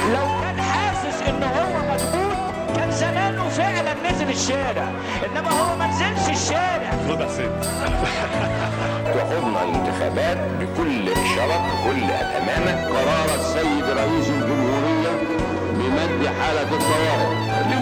لو كان حاسس ان هو مضغوط كان زمانه فعلا نزل الشارع انما هو ما نزلش الشارع تخضنا الانتخابات بكل شرف بكل أمانة قرار السيد رئيس الجمهورية بمد حالة الطوارئ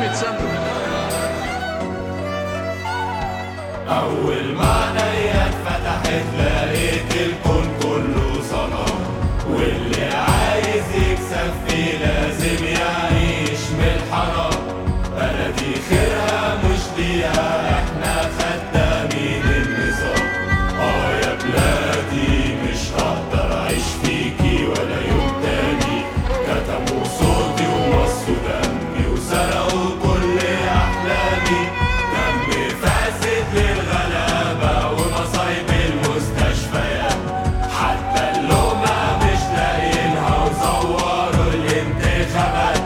أول ما عينيا اتفتحت لقيت الكون كله صنم واللي عايز يكسب فيه لازم يعيش من الحرام بلدي خيرها مش ليها احنا خدامين النظام اه يا بلادي مش هقدر اعيش فيكي ولا يوم تاني كتموا صوتي ومصوا دمي وسرقوا كل احلامي دم فاسد للغلابه ومصايب المستشفيات حتى اللومه مش لاقيينها وزوروا الانتخابات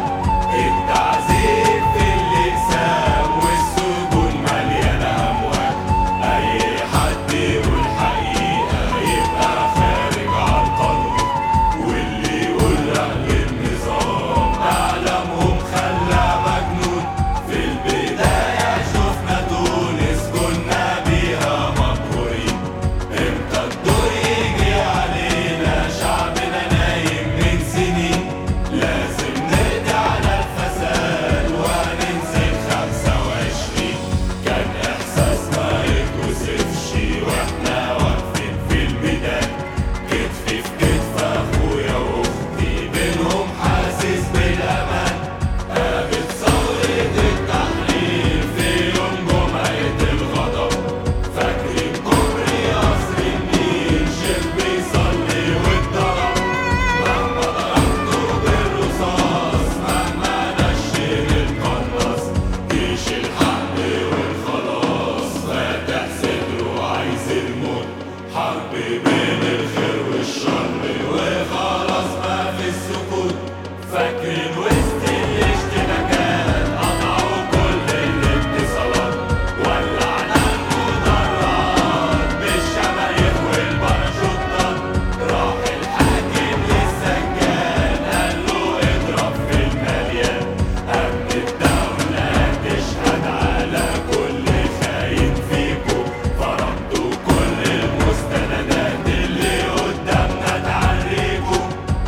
التعذيب في الاقسام والسجون مليانه اموال اي حد يقول حقيقه يبقى خارج عن القانون واللي يقول اهل النظام اعلامهم خلى مجنون في البدايه شفنا تونس كنا بيها مقهورين امتى الدور يجي علينا شعبنا نايم من سنين لازم نقضي على الفساد وهننزل خمسة وعشرين كان إحساس ما يتوصفش وإحنا واقفين في الميدان كتف في كتف أخويا وأختي بينهم حاسس بالأمان قابل ثورة التحرير في يوم جمعة الغضب فاكرين كوبري قصر النيل شيخ بيصلي واتضرب مهما ضربته بالرصاص مهما نشر القناص جيش الحق والخلاص فاتح صدره عايز الموت حرب بين الخير والشر وخلاص ما في السكوت فاكرين وسط الاشتباكات قطعوا كل الاتصالات ولعنا المدرعات بالشمايخ والباراشوتات راح الحاكم للسجان قال له اضرب في المليان امن الدولة تشهد على كل خاين فيكو فرضوا كل المستندات اللي قدامنا تعريكو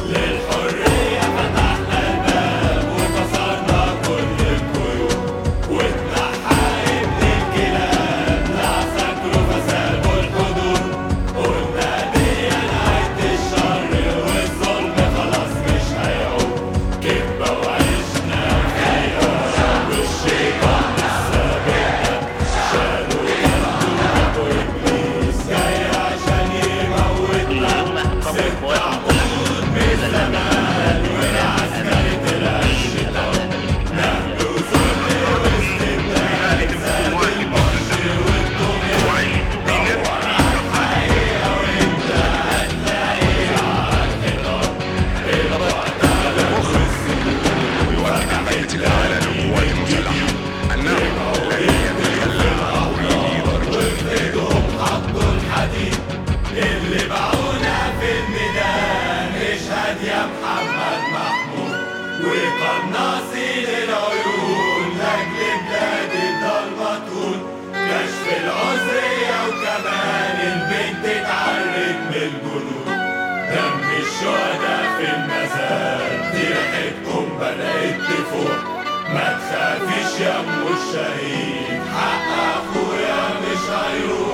للحرية فتحنا الباب وكسرنا كل القيود واتنحى ابن الكلاب لا فاكره فسابوا الحدود قلنا دي نهاية الشر والظلم خلاص مش هيعود كدبة وعشنا فيها والشيطان لسه بينا شالوا يده وابليس جاي عشان يموتنا ست عقود من زمان والعسكري طلع الشيطان نهب وذل واستبداد زاد المرش والطغيان دور على الحقيقة وانت هتلاقيها على الحيطان القتلة والسجون وأكدت على القوات المسلحة أنه لن يتخلى أو يضرب ايدهم حطوا الحديد اللي باعونا في الميدان اشهد يا محمد محمود وقناصي للعيون لاجل بلاد الضلمة تكون كشف العذرية وكمان البنت اتعرت من الجنود دم الشهداء في المزاد دي ريحتكم بدأت تفوق ما تخافيش يا ام الشهيد حق اخويا مش هيروح